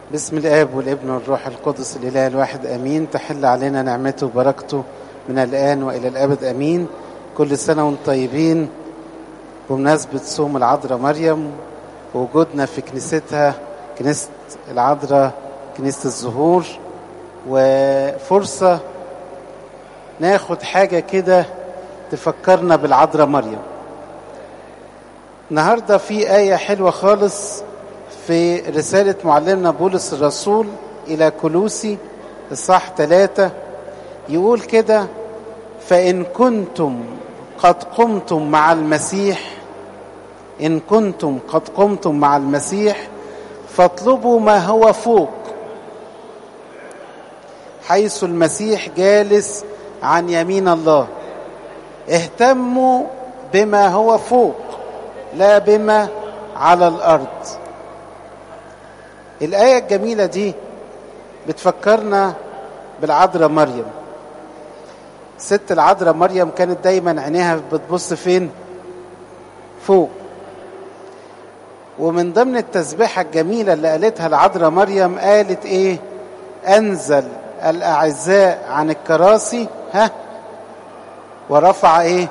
بسم الآب والابن والروح القدس الإله الواحد أمين تحل علينا نعمته وبركته من الآن وإلى الأبد أمين كل سنة وانتم طيبين بمناسبة صوم العذراء مريم ووجودنا في كنيستها كنيسة العذراء كنيسة الزهور وفرصة ناخد حاجة كده تفكرنا بالعذراء مريم النهاردة في آية حلوة خالص في رسالة معلمنا بولس الرسول إلى كلوسي الصح ثلاثة يقول كده فإن كنتم قد قمتم مع المسيح إن كنتم قد قمتم مع المسيح فاطلبوا ما هو فوق حيث المسيح جالس عن يمين الله اهتموا بما هو فوق لا بما على الأرض الآية الجميلة دي بتفكرنا بالعذراء مريم ست العذراء مريم كانت دايما عينيها بتبص فين فوق ومن ضمن التسبيحة الجميلة اللي قالتها العذراء مريم قالت ايه انزل الاعزاء عن الكراسي ها ورفع ايه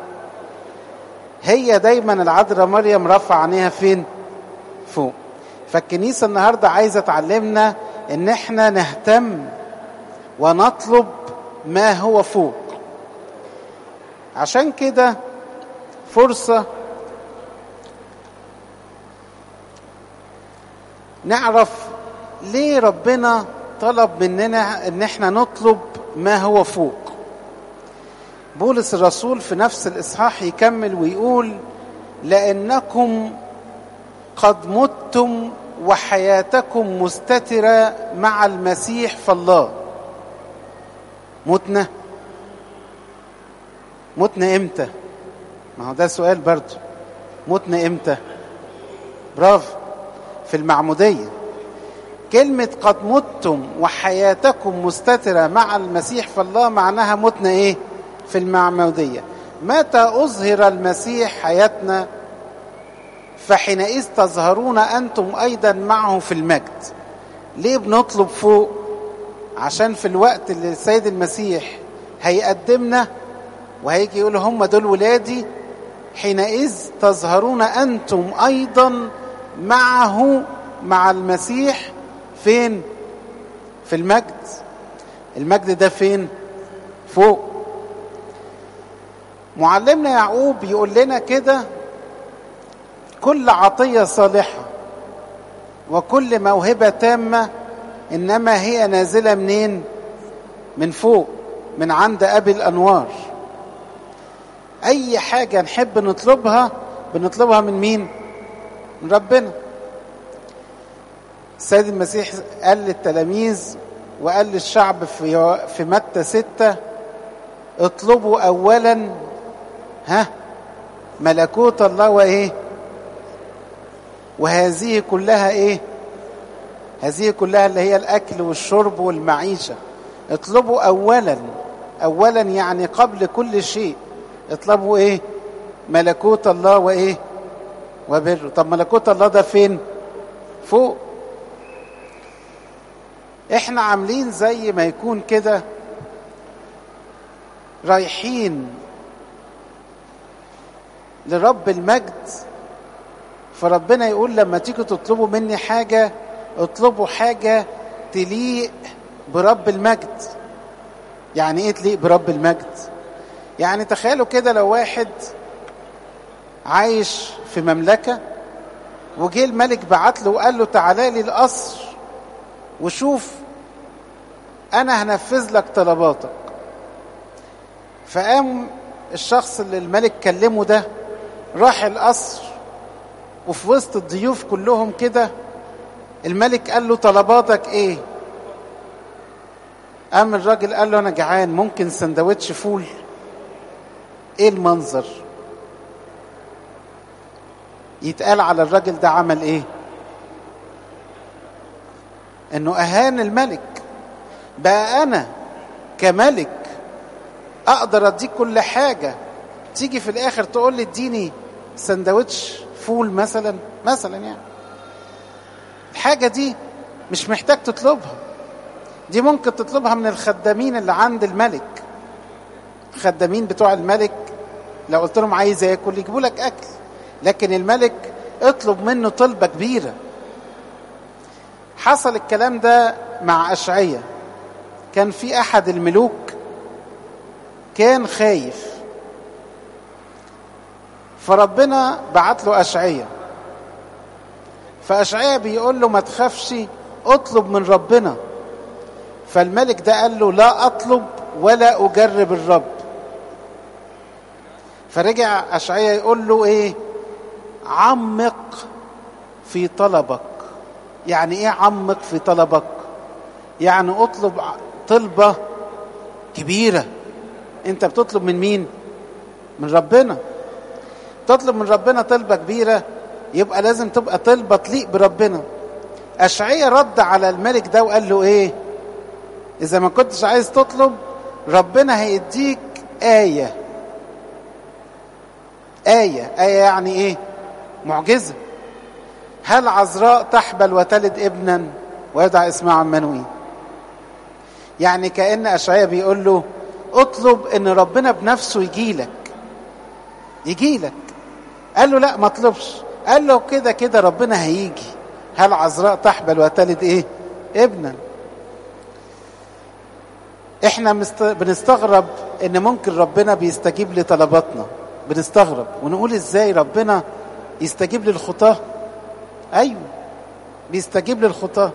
هي دايما العذراء مريم رفع عينيها فين فوق فالكنيسة النهاردة عايزة تعلمنا ان احنا نهتم ونطلب ما هو فوق عشان كده فرصة نعرف ليه ربنا طلب مننا ان احنا نطلب ما هو فوق بولس الرسول في نفس الاصحاح يكمل ويقول لانكم قد متم وحياتكم مستترة مع المسيح فالله متنا متنا امتى ما هو ده سؤال برضه متنا امتى برافو في المعمودية كلمة قد متم وحياتكم مستترة مع المسيح فالله معناها متنا ايه في المعمودية متى أظهر المسيح حياتنا فحينئذ تظهرون أنتم أيضا معه في المجد ليه بنطلب فوق عشان في الوقت اللي السيد المسيح هيقدمنا وهيجي يقول هم دول ولادي حينئذ تظهرون أنتم أيضا معه مع المسيح فين في المجد المجد ده فين فوق معلمنا يعقوب يقول لنا كده كل عطية صالحة وكل موهبة تامة إنما هي نازلة منين من فوق من عند أبي الأنوار أي حاجة نحب نطلبها بنطلبها من مين من ربنا السيد المسيح قال للتلاميذ وقال للشعب في في متى ستة اطلبوا أولا ها ملكوت الله وإيه وهذه كلها إيه هذه كلها اللي هي الأكل والشرب والمعيشة اطلبوا أولا أولا يعني قبل كل شيء اطلبوا إيه ملكوت الله وإيه وبره طب ملكوت الله ده فين فوق احنا عاملين زي ما يكون كده رايحين لرب المجد فربنا يقول لما تيجوا تطلبوا مني حاجة اطلبوا حاجة تليق برب المجد يعني ايه تليق برب المجد يعني تخيلوا كده لو واحد عايش في مملكة وجه الملك بعت له وقال له تعالى لي القصر وشوف انا هنفذ لك طلباتك فقام الشخص اللي الملك كلمه ده راح القصر وفي وسط الضيوف كلهم كده الملك قال له طلباتك ايه قام الراجل قال له انا جعان ممكن سندوتش فول ايه المنظر يتقال على الراجل ده عمل ايه انه اهان الملك بقى انا كملك اقدر اديك كل حاجة تيجي في الاخر تقول لي اديني سندوتش فول مثلا مثلا يعني الحاجة دي مش محتاج تطلبها دي ممكن تطلبها من الخدامين اللي عند الملك الخدامين بتوع الملك لو قلت لهم عايز ياكل يجيبوا لك اكل لكن الملك اطلب منه طلبه كبيره حصل الكلام ده مع اشعياء كان في احد الملوك كان خايف فربنا بعت له اشعياء فاشعياء بيقول له ما تخافش اطلب من ربنا فالملك ده قال له لا اطلب ولا اجرب الرب فرجع اشعياء يقول له ايه عمق في طلبك يعني ايه عمق في طلبك يعني اطلب طلبة كبيرة انت بتطلب من مين من ربنا تطلب من ربنا طلبة كبيرة يبقى لازم تبقى طلبة تليق بربنا أشعية رد على الملك ده وقال له ايه اذا ما كنتش عايز تطلب ربنا هيديك آية آية آية يعني ايه معجزة هل عذراء تحبل وتلد ابنا ويدعى اسمه عمانوئيل يعني كأن أشعياء بيقول له اطلب ان ربنا بنفسه يجيلك يجيلك قال له لا ما اطلبش قال له كده كده ربنا هيجي هل عذراء تحبل وتلد ايه ابنا احنا مست... بنستغرب ان ممكن ربنا بيستجيب لطلباتنا بنستغرب ونقول ازاي ربنا يستجيب للخطاه ايوه بيستجيب للخطاه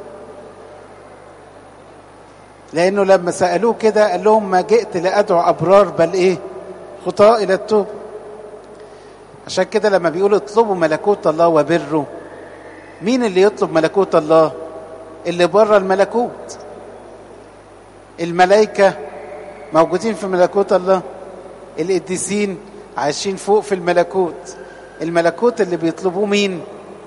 لانه لما سالوه كده قال لهم ما جئت لادعو ابرار بل ايه خطاه الى التوب عشان كده لما بيقول اطلبوا ملكوت الله وبره مين اللي يطلب ملكوت الله اللي بره الملكوت الملائكه موجودين في ملكوت الله القديسين عايشين فوق في الملكوت الملكوت اللي بيطلبوه مين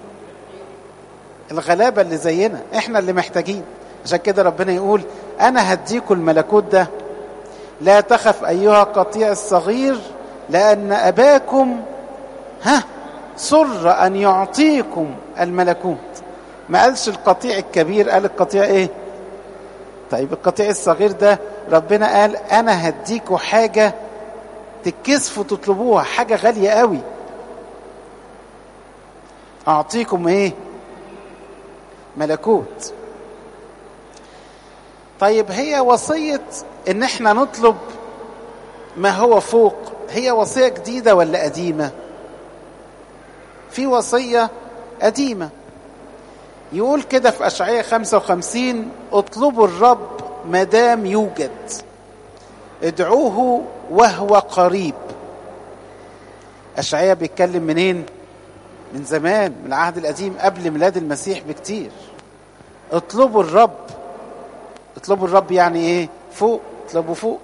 الغلابة اللي زينا احنا اللي محتاجين عشان كده ربنا يقول انا هديكم الملكوت ده لا تخف ايها القطيع الصغير لان اباكم ها سر ان يعطيكم الملكوت ما قالش القطيع الكبير قال القطيع ايه طيب القطيع الصغير ده ربنا قال انا هديكوا حاجة تتكسفوا تطلبوها حاجة غالية قوي اعطيكم ايه ملكوت طيب هي وصية ان احنا نطلب ما هو فوق هي وصية جديدة ولا قديمة في وصية قديمة يقول كده في أشعية 55 اطلبوا الرب مدام يوجد ادعوه وهو قريب أشعية بيتكلم منين من زمان من العهد القديم قبل ميلاد المسيح بكتير اطلبوا الرب اطلبوا الرب يعني ايه فوق اطلبوا فوق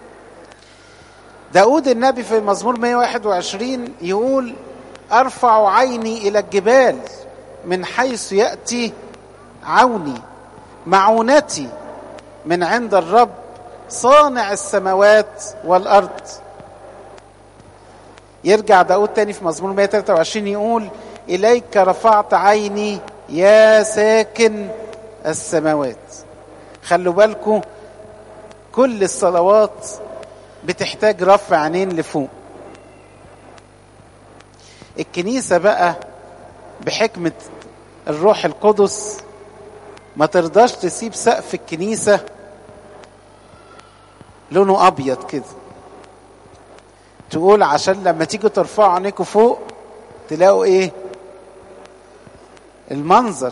داود النبي في مزمور 121 يقول ارفع عيني الى الجبال من حيث ياتي عوني معونتي من عند الرب صانع السماوات والارض يرجع داود تاني في مزمور 123 يقول اليك رفعت عيني يا ساكن السماوات خلوا بالكم كل الصلوات بتحتاج رفع عينين لفوق الكنيسة بقى بحكمة الروح القدس ما ترضاش تسيب سقف الكنيسة لونه أبيض كده تقول عشان لما تيجوا ترفعوا عينيكم فوق تلاقوا ايه المنظر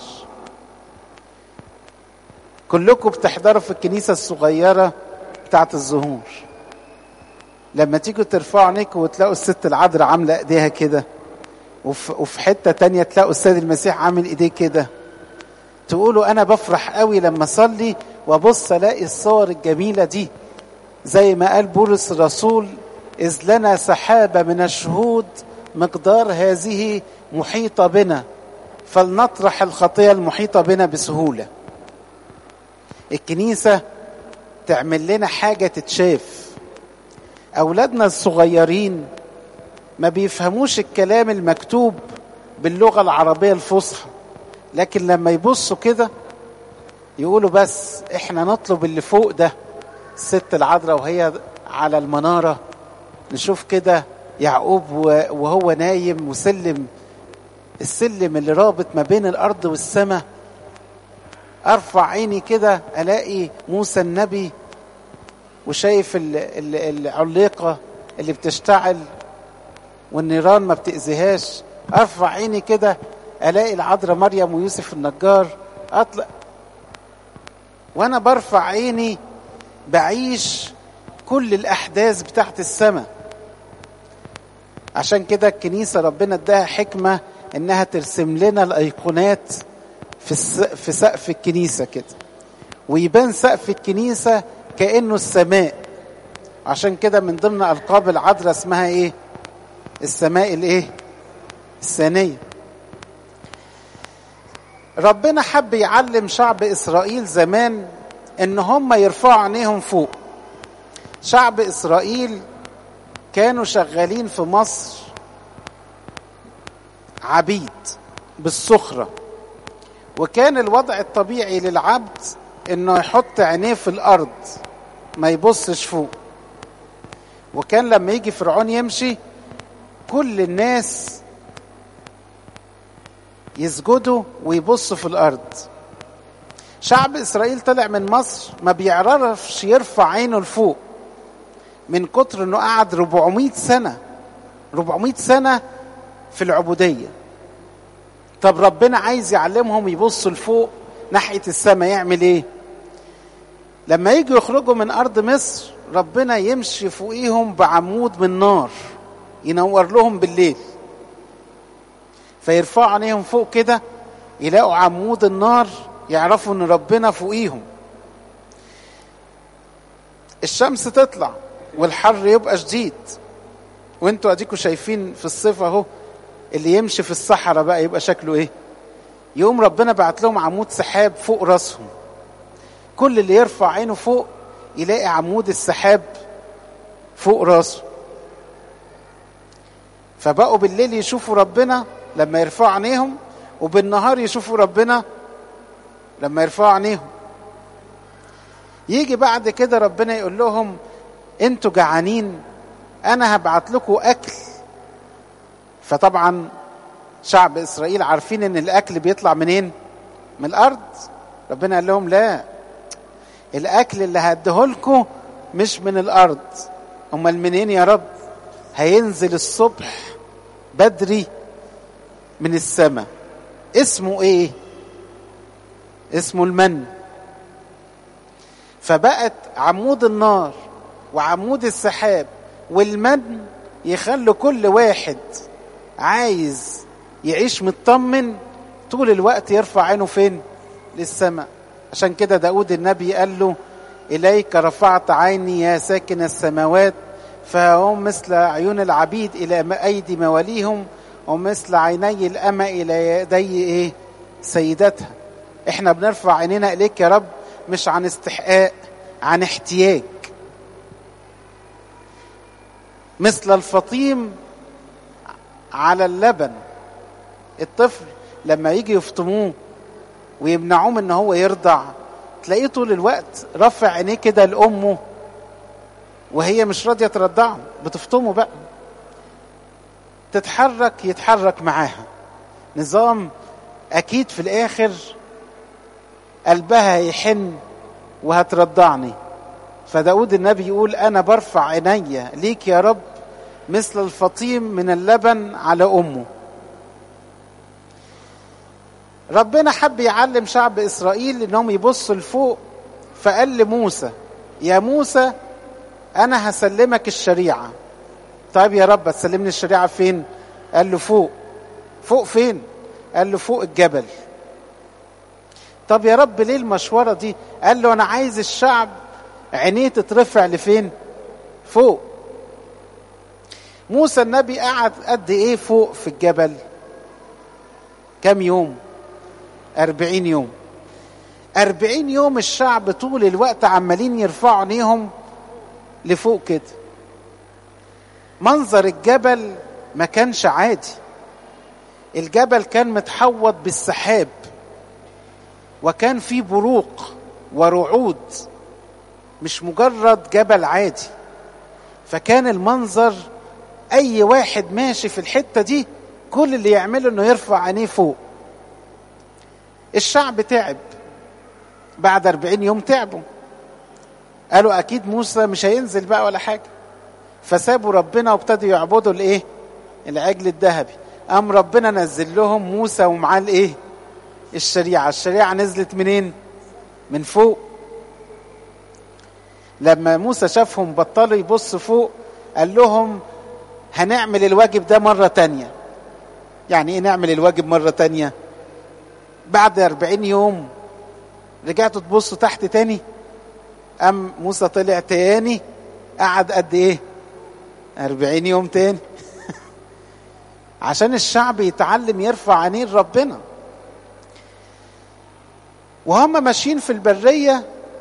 كلكم بتحضروا في الكنيسة الصغيرة بتاعت الزهور لما تيجوا ترفعوا عينيكم وتلاقوا الست العذراء عاملة ايديها كده وفي, وفي حتة تانية تلاقوا السيد المسيح عامل ايديه كده تقولوا انا بفرح قوي لما اصلي وابص الاقي الصور الجميلة دي زي ما قال بولس الرسول إذ لنا سحابة من الشهود مقدار هذه محيطة بنا فلنطرح الخطية المحيطة بنا بسهولة الكنيسة تعمل لنا حاجة تتشاف أولادنا الصغيرين ما بيفهموش الكلام المكتوب باللغة العربية الفصحى لكن لما يبصوا كده يقولوا بس احنا نطلب اللي فوق ده الست العذراء وهي على المنارة نشوف كده يعقوب وهو نايم وسلم السلم اللي رابط ما بين الأرض والسماء أرفع عيني كده ألاقي موسى النبي وشايف العليقة اللي بتشتعل والنيران ما بتأذيهاش أرفع عيني كده ألاقي العذراء مريم ويوسف النجار أطلع وأنا برفع عيني بعيش كل الأحداث بتاعت السماء عشان كده الكنيسة ربنا اداها حكمة إنها ترسم لنا الأيقونات في في سقف الكنيسة كده ويبان سقف الكنيسة كأنه السماء عشان كده من ضمن ألقاب العذراء اسمها إيه؟ السماء الإيه؟ الثانية ربنا حب يعلم شعب إسرائيل زمان إن هم يرفعوا عينيهم فوق شعب إسرائيل كانوا شغالين في مصر عبيد بالسخرة وكان الوضع الطبيعي للعبد انه يحط عينيه في الارض ما يبصش فوق وكان لما يجي فرعون يمشي كل الناس يسجدوا ويبصوا في الارض شعب اسرائيل طلع من مصر ما بيعرفش يرفع عينه لفوق من كتر انه قعد 400 سنه 400 سنه في العبوديه طب ربنا عايز يعلمهم يبصوا لفوق ناحيه السماء يعمل ايه لما يجوا يخرجوا من ارض مصر ربنا يمشي فوقيهم بعمود من نار ينور لهم بالليل فيرفعوا عينيهم فوق كده يلاقوا عمود النار يعرفوا ان ربنا فوقيهم الشمس تطلع والحر يبقى شديد وانتوا اديكوا شايفين في الصيف اهو اللي يمشي في الصحراء بقى يبقى شكله ايه يوم ربنا بعت لهم عمود سحاب فوق راسهم كل اللي يرفع عينه فوق يلاقي عمود السحاب فوق راسه فبقوا بالليل يشوفوا ربنا لما يرفعوا عينيهم وبالنهار يشوفوا ربنا لما يرفعوا عينيهم يجي بعد كده ربنا يقول لهم انتوا جعانين انا هبعت لكم اكل فطبعا شعب اسرائيل عارفين ان الاكل بيطلع منين من الارض ربنا قال لهم لا الاكل اللي هديهولكم مش من الارض امال منين يا رب هينزل الصبح بدري من السماء اسمه ايه اسمه المن فبقت عمود النار وعمود السحاب والمن يخلوا كل واحد عايز يعيش مطمن طول الوقت يرفع عينه فين للسماء عشان كده داود النبي قال له إليك رفعت عيني يا ساكن السماوات فهم مثل عيون العبيد إلى أيدي مواليهم ومثل عيني الأمة إلى يدي إيه سيدتها إحنا بنرفع عينينا إليك يا رب مش عن استحقاق عن احتياج مثل الفطيم على اللبن الطفل لما يجي يفطموه ويمنعوه من ان هو يرضع تلاقيه طول الوقت رفع عينيه كده لامه وهي مش راضيه ترضعه بتفطمه بقى تتحرك يتحرك معاها نظام اكيد في الاخر قلبها يحن وهترضعني فداود النبي يقول انا برفع عيني ليك يا رب مثل الفطيم من اللبن على امه ربنا حب يعلم شعب اسرائيل انهم يبصوا لفوق فقال لموسى يا موسى انا هسلمك الشريعه طيب يا رب هتسلمني الشريعه فين قال له فوق فوق فين قال له فوق الجبل طب يا رب ليه المشوره دي قال له انا عايز الشعب عينيه تترفع لفين فوق موسى النبي قعد قد ايه فوق في الجبل كم يوم أربعين يوم أربعين يوم الشعب طول الوقت عمالين يرفعوا عينيهم لفوق كده منظر الجبل ما كانش عادي الجبل كان متحوط بالسحاب وكان في بروق ورعود مش مجرد جبل عادي فكان المنظر اي واحد ماشي في الحته دي كل اللي يعمله انه يرفع عينيه فوق الشعب تعب بعد أربعين يوم تعبوا قالوا أكيد موسى مش هينزل بقى ولا حاجة فسابوا ربنا وابتدوا يعبدوا الإيه العجل الذهبي قام ربنا نزل لهم موسى ومعاه الإيه الشريعة الشريعة نزلت منين من فوق لما موسى شافهم بطلوا يبصوا فوق قال لهم هنعمل الواجب ده مرة تانية يعني ايه نعمل الواجب مرة تانية بعد أربعين يوم رجعتوا تبصوا تحت تاني أم موسى طلع تاني قعد قد ايه أربعين يوم تاني عشان الشعب يتعلم يرفع عينيه لربنا وهم ماشيين في البرية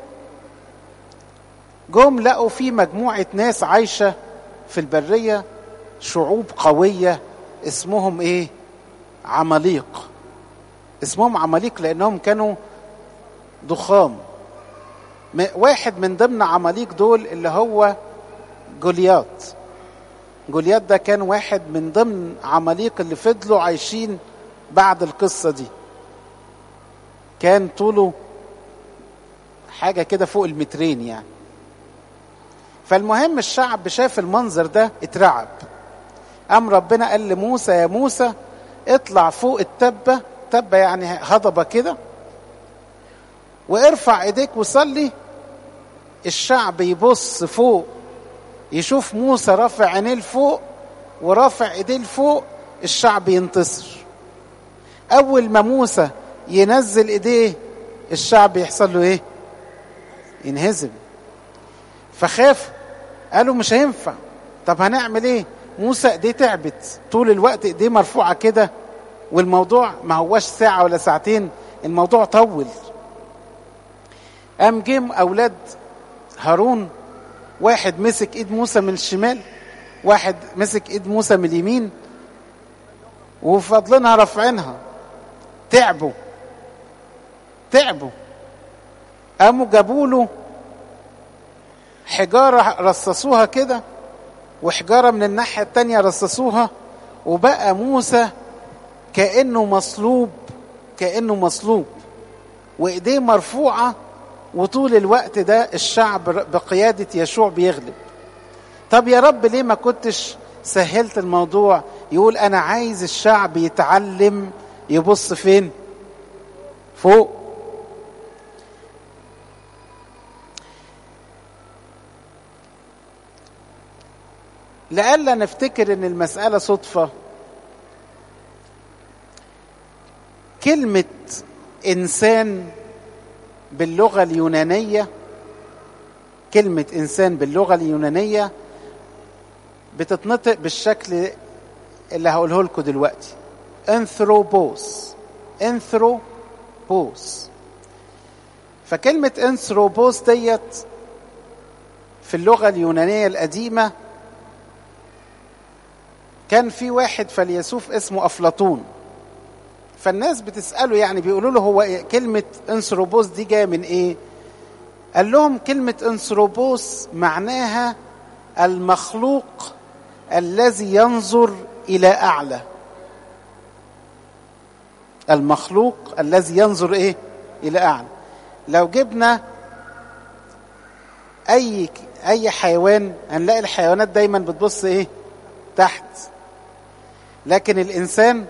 جم لقوا في مجموعة ناس عايشة في البرية شعوب قوية اسمهم ايه عماليق اسمهم عماليق لانهم كانوا ضخام واحد من ضمن عماليق دول اللي هو جوليات جوليات ده كان واحد من ضمن عماليق اللي فضلوا عايشين بعد القصة دي كان طوله حاجة كده فوق المترين يعني فالمهم الشعب شاف المنظر ده اترعب قام ربنا قال لموسى يا موسى اطلع فوق التبة تبة يعني هضبة كده وارفع ايديك وصلي الشعب يبص فوق يشوف موسى رافع عينيه لفوق ورافع ايديه لفوق الشعب ينتصر اول ما موسى ينزل ايديه الشعب يحصل له ايه ينهزم فخاف قالوا مش هينفع طب هنعمل ايه موسى ايديه تعبت طول الوقت ايديه مرفوعه كده والموضوع ما هواش ساعه ولا ساعتين الموضوع طول قام جيم اولاد هارون واحد مسك ايد موسى من الشمال واحد مسك ايد موسى من اليمين وفضلنا رافعينها تعبوا تعبوا قاموا جابوا له حجاره رصصوها كده وحجاره من الناحيه التانيه رصصوها وبقى موسى كانه مصلوب كانه مصلوب وايديه مرفوعه وطول الوقت ده الشعب بقياده يشوع بيغلب طب يا رب ليه ما كنتش سهلت الموضوع يقول انا عايز الشعب يتعلم يبص فين فوق لئلا نفتكر ان المسألة صدفة كلمة انسان باللغة اليونانية كلمة انسان باللغة اليونانية بتتنطق بالشكل اللي هقوله لكم دلوقتي انثروبوس انثروبوس فكلمة انثروبوس ديت في اللغة اليونانية القديمة كان في واحد فيلسوف اسمه أفلاطون فالناس بتسأله يعني بيقولوا له هو إيه كلمة انثروبوس دي جاية من ايه قال لهم كلمة انثروبوس معناها المخلوق الذي ينظر إلى أعلى المخلوق الذي ينظر ايه الى اعلى لو جبنا اي اي حيوان هنلاقي الحيوانات دايما بتبص ايه تحت لكن الانسان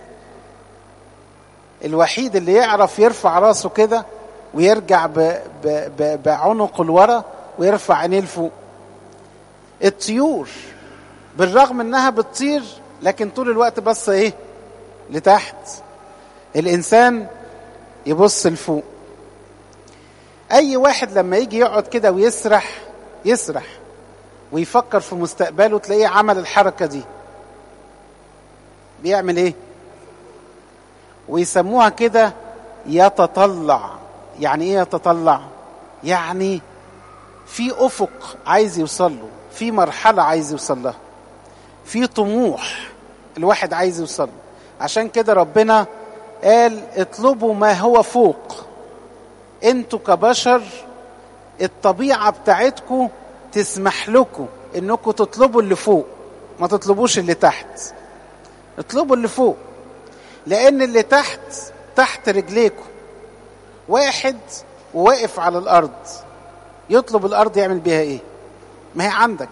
الوحيد اللي يعرف يرفع راسه كده ويرجع ب ب ب بعنقه لورا ويرفع عينيه لفوق الطيور بالرغم انها بتطير لكن طول الوقت بص ايه لتحت الانسان يبص لفوق اي واحد لما يجي يقعد كده ويسرح يسرح ويفكر في مستقبله تلاقيه عمل الحركه دي بيعمل ايه ويسموها كده يتطلع يعني ايه يتطلع يعني في افق عايز يوصل له في مرحله عايز يوصل لها في طموح الواحد عايز يوصل له عشان كده ربنا قال اطلبوا ما هو فوق انتوا كبشر الطبيعة بتاعتكم تسمح لكم انكم تطلبوا اللي فوق ما تطلبوش اللي تحت اطلبوا اللي فوق لان اللي تحت تحت رجليكم واحد وواقف على الارض يطلب الارض يعمل بيها ايه ما هي عندك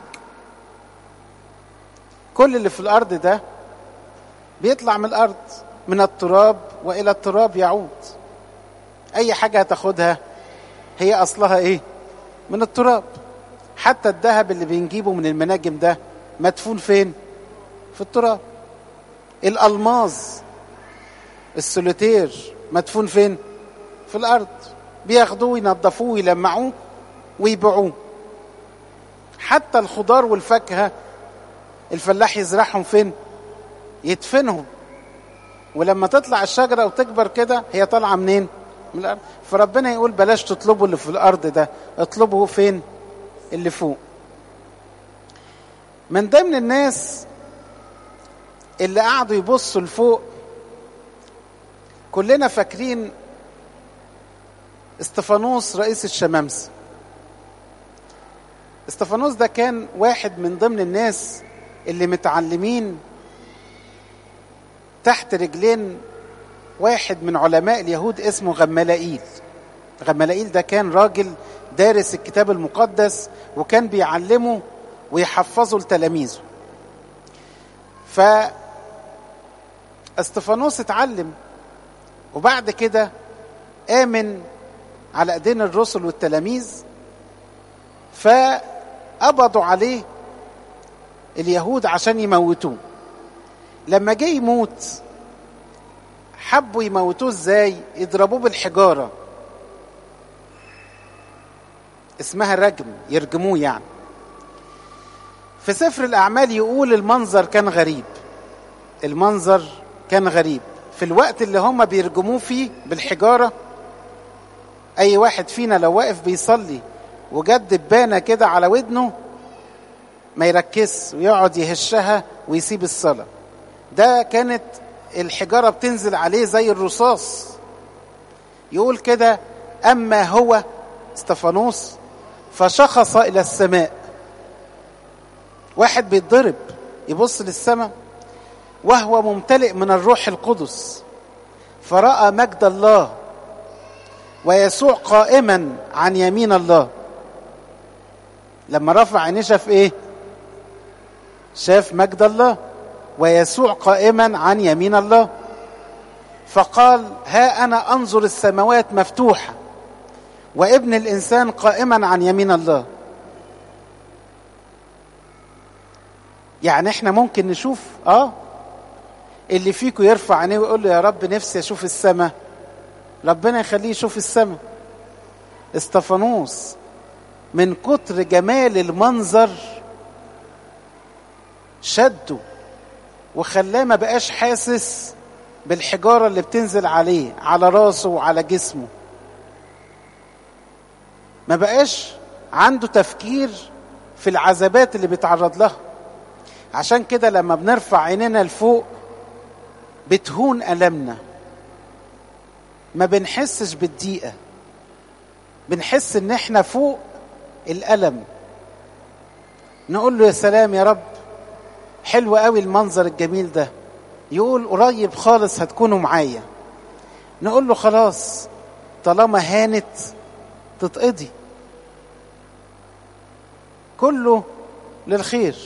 كل اللي في الارض ده بيطلع من الارض من التراب والى التراب يعود اي حاجه هتاخدها هي اصلها ايه من التراب حتى الذهب اللي بنجيبه من المناجم ده مدفون فين في التراب الالماظ السوليتير مدفون فين في الارض بياخدوه ينظفوه ويلمعوه ويبيعوه حتى الخضار والفاكهه الفلاح يزرعهم فين يدفنهم ولما تطلع الشجره وتكبر كده هي طالعه منين من الارض فربنا يقول بلاش تطلبوا اللي في الارض ده اطلبوا فين اللي فوق من ضمن الناس اللي قعدوا يبصوا لفوق كلنا فاكرين استفانوس رئيس الشمامسة استفانوس ده كان واحد من ضمن الناس اللي متعلمين تحت رجلين واحد من علماء اليهود اسمه غملائيل غملائيل ده كان راجل دارس الكتاب المقدس وكان بيعلمه ويحفظه لتلاميذه ف استفانوس اتعلم وبعد كده آمن على ايدين الرسل والتلاميذ فقبضوا عليه اليهود عشان يموتوه لما جه يموت حبوا يموتوه ازاي يضربوه بالحجاره اسمها الرجم يرجموه يعني في سفر الاعمال يقول المنظر كان غريب المنظر كان غريب في الوقت اللي هم بيرجموه فيه بالحجاره اي واحد فينا لو واقف بيصلي وجد دبانه كده على ودنه ما يركز ويقعد يهشها ويسيب الصلاه ده كانت الحجاره بتنزل عليه زي الرصاص يقول كده اما هو استفانوس فشخص الى السماء واحد بيتضرب يبص للسماء وهو ممتلئ من الروح القدس فراى مجد الله ويسوع قائما عن يمين الله لما رفع عينيه شاف ايه شاف مجد الله ويسوع قائما عن يمين الله فقال ها انا انظر السماوات مفتوحه وابن الانسان قائما عن يمين الله يعني احنا ممكن نشوف اه اللي فيكم يرفع عينيه ويقول له يا رب نفسي اشوف السماء ربنا يخليه يشوف السماء استفانوس من كتر جمال المنظر شده وخلاه ما بقاش حاسس بالحجارة اللي بتنزل عليه على راسه وعلى جسمه ما بقاش عنده تفكير في العذابات اللي بيتعرض لها عشان كده لما بنرفع عينينا لفوق بتهون ألمنا ما بنحسش بالضيقة بنحس ان احنا فوق الألم نقول له يا سلام يا رب حلو قوي المنظر الجميل ده يقول قريب خالص هتكونوا معايا نقول له خلاص طالما هانت تتقضي كله للخير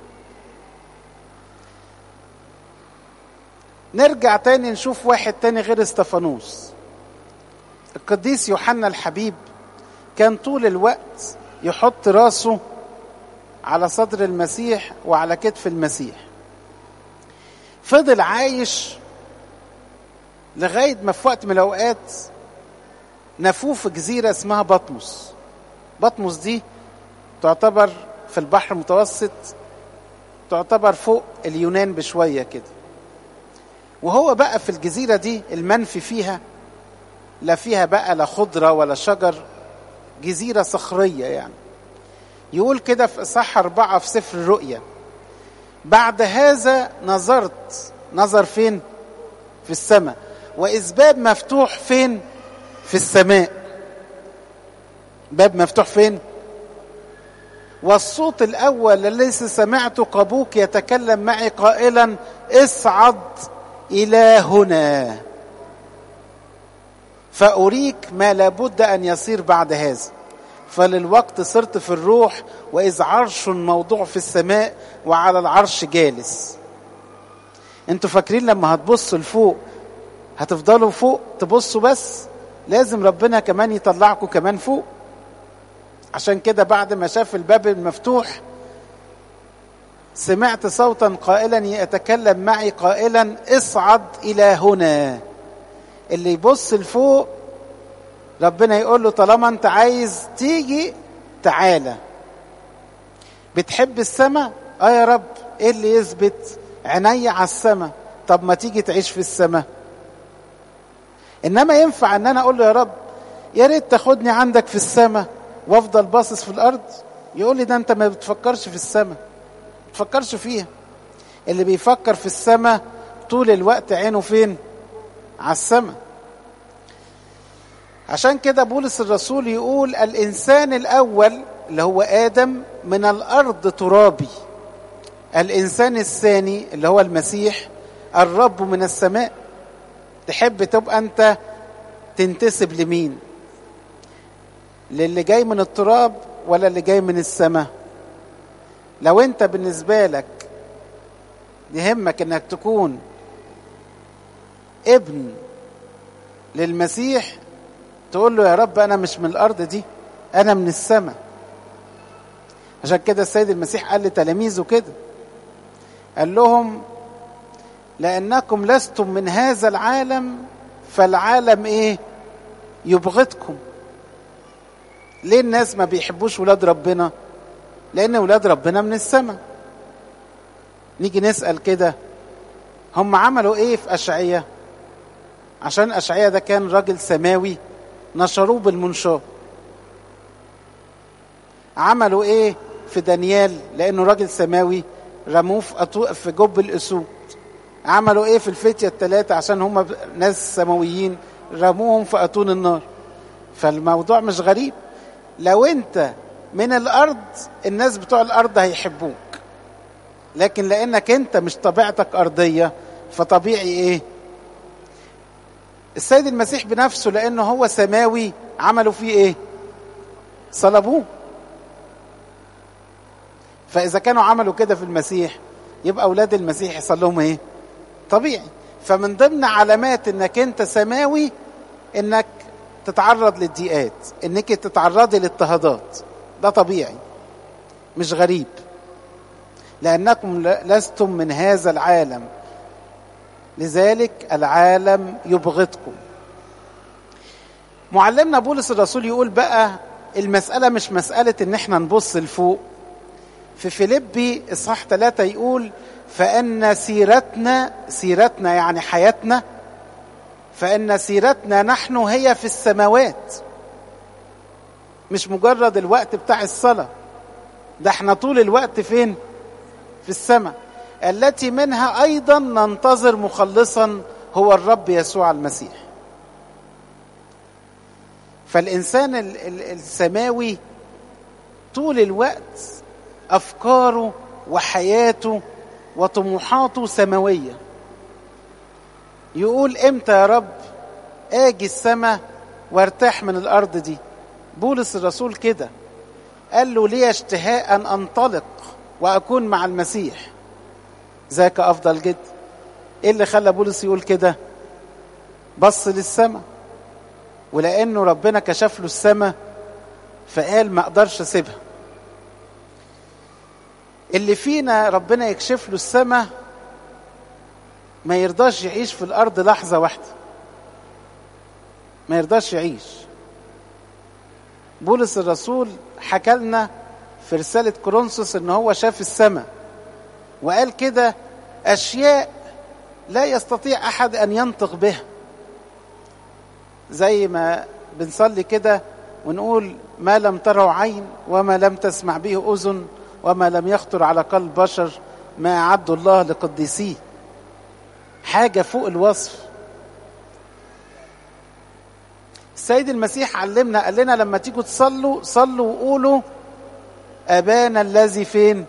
نرجع تاني نشوف واحد تاني غير استفانوس القديس يوحنا الحبيب كان طول الوقت يحط راسه على صدر المسيح وعلى كتف المسيح فضل عايش لغاية ما في وقت من الأوقات نفوه في جزيرة اسمها بطمس بطمس دي تعتبر في البحر المتوسط تعتبر فوق اليونان بشوية كده وهو بقى في الجزيرة دي المنفي فيها لا فيها بقى لا خضرة ولا شجر جزيرة صخرية يعني يقول كده في إصحاح أربعة في سفر الرؤيا بعد هذا نظرت نظر فين في السماء وإذ باب مفتوح فين في السماء باب مفتوح فين والصوت الأول الذي سمعته قبوك يتكلم معي قائلا اصعد إلى هنا فأريك ما لابد أن يصير بعد هذا فللوقت صرت في الروح وإذ عرش موضوع في السماء وعلى العرش جالس انتوا فاكرين لما هتبصوا لفوق هتفضلوا فوق تبصوا بس لازم ربنا كمان يطلعكم كمان فوق عشان كده بعد ما شاف الباب المفتوح سمعت صوتا قائلا يتكلم معي قائلا اصعد الى هنا اللي يبص لفوق ربنا يقول له طالما انت عايز تيجي تعالى بتحب السماء اه يا رب ايه اللي يثبت عيني على السماء طب ما تيجي تعيش في السماء انما ينفع ان انا اقول له يا رب يا ريت تاخدني عندك في السماء وافضل باصص في الارض يقول لي ده انت ما بتفكرش في السماء ما بتفكرش فيها اللي بيفكر في السماء طول الوقت عينه فين على السماء عشان كده بولس الرسول يقول الانسان الاول اللي هو ادم من الارض ترابي الانسان الثاني اللي هو المسيح الرب من السماء تحب تبقى انت تنتسب لمين للي جاي من التراب ولا اللي جاي من السماء لو انت بالنسبة لك يهمك انك تكون ابن للمسيح تقول له يا رب انا مش من الارض دي انا من السماء عشان كده السيد المسيح قال لتلاميذه كده قال لهم لانكم لستم من هذا العالم فالعالم ايه يبغضكم ليه الناس ما بيحبوش ولاد ربنا لان ولاد ربنا من السماء نيجي نسال كده هم عملوا ايه في اشعياء عشان اشعياء ده كان راجل سماوي نشروه بالمنشار عملوا ايه في دانيال لانه راجل سماوي رموه في, أطو... في جب الاسود عملوا ايه في الفتية الثلاثة عشان هم ناس سماويين رموهم في اتون النار فالموضوع مش غريب لو انت من الارض الناس بتوع الارض هيحبوك لكن لانك انت مش طبيعتك ارضية فطبيعي ايه السيد المسيح بنفسه لانه هو سماوي عملوا فيه ايه صلبوه فاذا كانوا عملوا كده في المسيح يبقى اولاد المسيح يحصل لهم ايه طبيعي فمن ضمن علامات انك انت سماوي انك تتعرض للضيقات انك تتعرضي للاضطهادات ده طبيعي مش غريب لانكم لستم من هذا العالم لذلك العالم يبغضكم معلمنا بولس الرسول يقول بقى المسألة مش مسألة ان احنا نبص لفوق في فيليبي اصحاح ثلاثة يقول فإن سيرتنا سيرتنا يعني حياتنا فإن سيرتنا نحن هي في السماوات مش مجرد الوقت بتاع الصلاة ده احنا طول الوقت فين في السماء التي منها أيضا ننتظر مخلصا هو الرب يسوع المسيح فالإنسان السماوي طول الوقت أفكاره وحياته وطموحاته سماوية يقول امتى يا رب اجي السماء وارتاح من الارض دي بولس الرسول كده قال له لي اشتهاء ان انطلق واكون مع المسيح ذاك افضل جدا ايه اللي خلى بولس يقول كده بص للسماء ولانه ربنا كشف له السماء فقال ما اقدرش اسيبها اللي فينا ربنا يكشف له السماء ما يرضاش يعيش في الارض لحظه واحده ما يرضاش يعيش بولس الرسول حكى لنا في رساله كورنثوس ان هو شاف السماء وقال كده اشياء لا يستطيع احد ان ينطق بها زي ما بنصلي كده ونقول ما لم تره عين وما لم تسمع به اذن وما لم يخطر على قلب بشر ما أعد الله لقديسيه حاجة فوق الوصف السيد المسيح علمنا قال لنا لما تيجوا تصلوا صلوا وقولوا ابانا الذي فين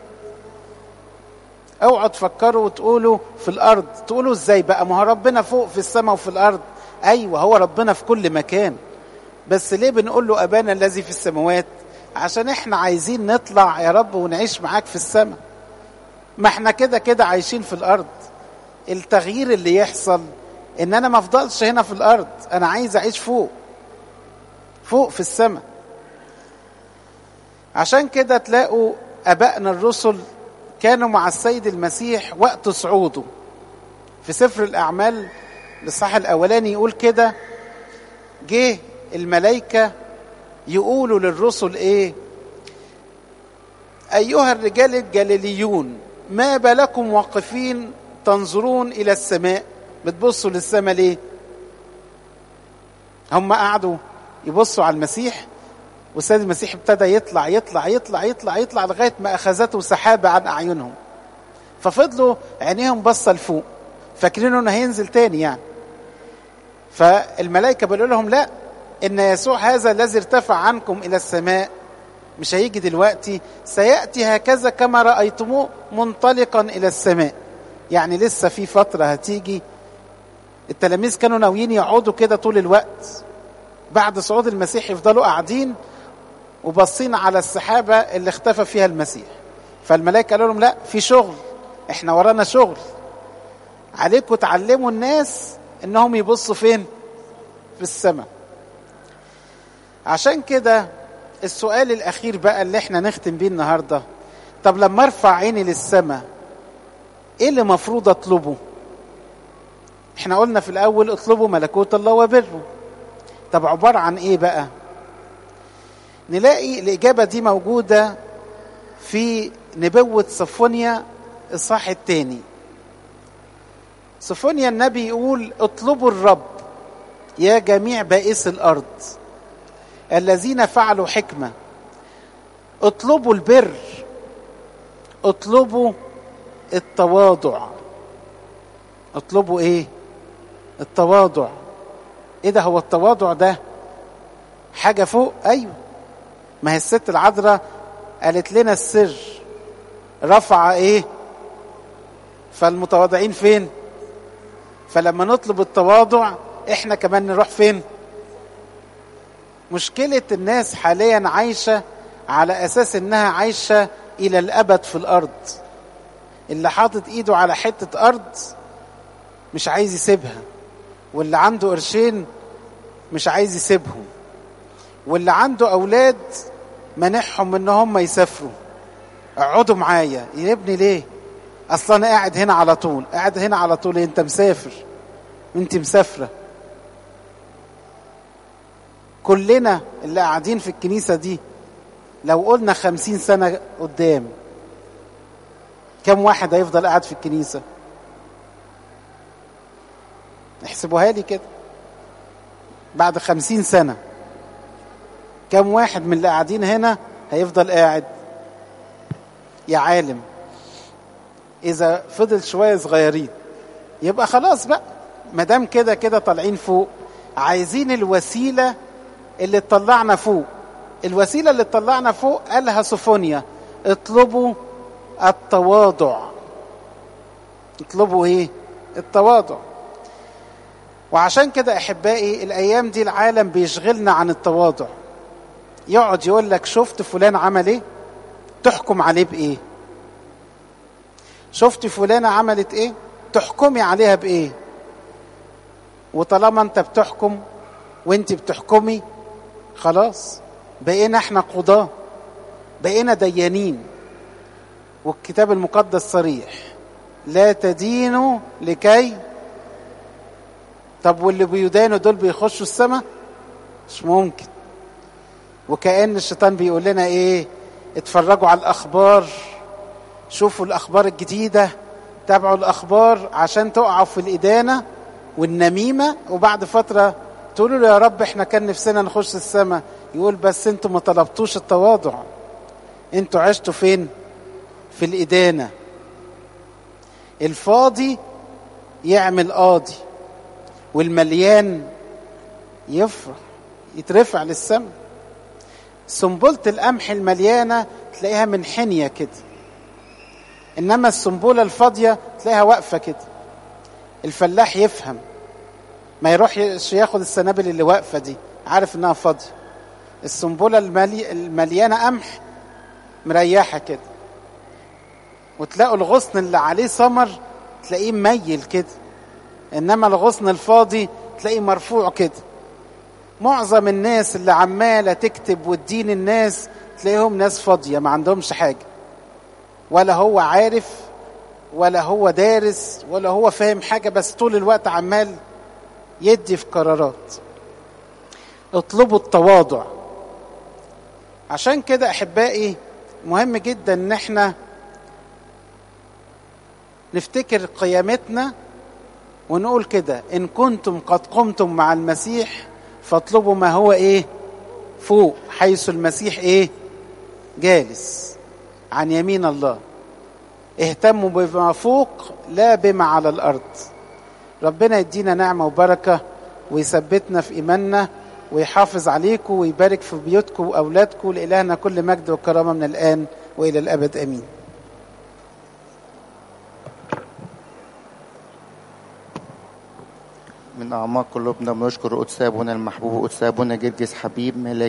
اوعوا تفكروا وتقولوا في الارض تقولوا ازاي بقى ما هو ربنا فوق في السماء وفي الارض ايوه هو ربنا في كل مكان بس ليه بنقول له ابانا الذي في السماوات عشان احنا عايزين نطلع يا رب ونعيش معاك في السماء ما احنا كده كده عايشين في الارض التغيير اللي يحصل ان انا ما افضلش هنا في الارض انا عايز اعيش فوق فوق في السماء عشان كده تلاقوا ابائنا الرسل كانوا مع السيد المسيح وقت صعوده في سفر الاعمال الاصحاح الاولاني يقول كده جه الملائكه يقولوا للرسل ايه ايها الرجال الجليليون ما بالكم واقفين تنظرون الى السماء بتبصوا للسماء ليه هم قعدوا يبصوا على المسيح والسيد المسيح ابتدى يطلع يطلع يطلع يطلع يطلع لغايه ما اخذته سحابه عن اعينهم ففضلوا عينيهم باصه لفوق فاكرين انه هينزل تاني يعني فالملائكه بيقولوا لهم لا ان يسوع هذا الذي ارتفع عنكم الى السماء مش هيجي دلوقتي سياتي هكذا كما رايتموه منطلقا الى السماء يعني لسه في فتره هتيجي التلاميذ كانوا ناويين يقعدوا كده طول الوقت بعد صعود المسيح يفضلوا قاعدين وباصين على السحابه اللي اختفى فيها المسيح فالملائكه قالوا لهم لا في شغل احنا ورانا شغل عليكم تعلموا الناس انهم يبصوا فين في السماء عشان كده السؤال الاخير بقى اللي احنا نختم بيه النهارده طب لما ارفع عيني للسماء ايه اللي مفروض اطلبه احنا قلنا في الاول اطلبوا ملكوت الله وبره طب عبارة عن ايه بقى نلاقي الاجابة دي موجودة في نبوة صفونيا الصح الثاني صفونيا النبي يقول اطلبوا الرب يا جميع بائس الارض الذين فعلوا حكمة اطلبوا البر اطلبوا التواضع اطلبوا ايه التواضع ايه ده هو التواضع ده حاجه فوق ايوه ما هي الست العذراء قالت لنا السر رفع ايه فالمتواضعين فين فلما نطلب التواضع احنا كمان نروح فين مشكله الناس حاليا عايشه على اساس انها عايشه الى الابد في الارض اللي حاطط ايده على حته ارض مش عايز يسيبها واللي عنده قرشين مش عايز يسيبهم واللي عنده اولاد منحهم ان هم يسافروا اقعدوا معايا يا ابني ليه اصل انا قاعد هنا على طول قاعد هنا على طول انت مسافر انت مسافره كلنا اللي قاعدين في الكنيسه دي لو قلنا خمسين سنه قدام كم واحد هيفضل قاعد في الكنيسه احسبوها لي كده بعد خمسين سنة كم واحد من اللي قاعدين هنا هيفضل قاعد يا عالم إذا فضل شوية صغيرين يبقى خلاص بقى ما دام كده كده طالعين فوق عايزين الوسيلة اللي تطلعنا فوق الوسيلة اللي تطلعنا فوق قالها صفونيا اطلبوا التواضع اطلبوا ايه التواضع وعشان كده احبائي الايام دي العالم بيشغلنا عن التواضع يقعد يقول لك شفت فلان عمل ايه تحكم عليه بايه شفت فلانة عملت ايه تحكمي عليها بايه وطالما انت بتحكم وانت بتحكمي خلاص بقينا احنا قضاة بقينا ديانين والكتاب المقدس صريح لا تدينوا لكي طب واللي بيدانوا دول بيخشوا السماء مش ممكن وكأن الشيطان بيقول لنا ايه اتفرجوا على الاخبار شوفوا الاخبار الجديدة تابعوا الاخبار عشان تقعوا في الادانة والنميمة وبعد فترة تقولوا له يا رب احنا كان نفسنا نخش السماء يقول بس انتوا ما طلبتوش التواضع انتوا عشتوا فين في الادانة الفاضي يعمل قاضي والمليان يفرح يترفع للسماء سنبلة القمح المليانة تلاقيها من حنية كده إنما السنبلة الفاضية تلاقيها واقفة كده الفلاح يفهم ما يروحش ياخد السنابل اللي واقفة دي عارف إنها فاضية السنبلة الملي... المليانة قمح مريحة كده وتلاقوا الغصن اللي عليه ثمر تلاقيه ميل كده إنما الغصن الفاضي تلاقيه مرفوع كده معظم الناس اللي عمالة تكتب وتدين الناس تلاقيهم ناس فاضية ما عندهمش حاجة ولا هو عارف ولا هو دارس ولا هو فاهم حاجة بس طول الوقت عمال يدي في قرارات اطلبوا التواضع عشان كده احبائي مهم جدا ان احنا نفتكر قيامتنا ونقول كده ان كنتم قد قمتم مع المسيح فاطلبوا ما هو ايه فوق حيث المسيح ايه جالس عن يمين الله اهتموا بما فوق لا بما على الارض ربنا يدينا نعمه وبركه ويثبتنا في ايماننا ويحافظ عليكم ويبارك في بيوتكم واولادكم لالهنا كل مجد وكرامه من الان والى الابد امين من أعماق قلوبنا بنشكر قدس أبونا المحبوب قدس أبونا جرجس حبيب ملاك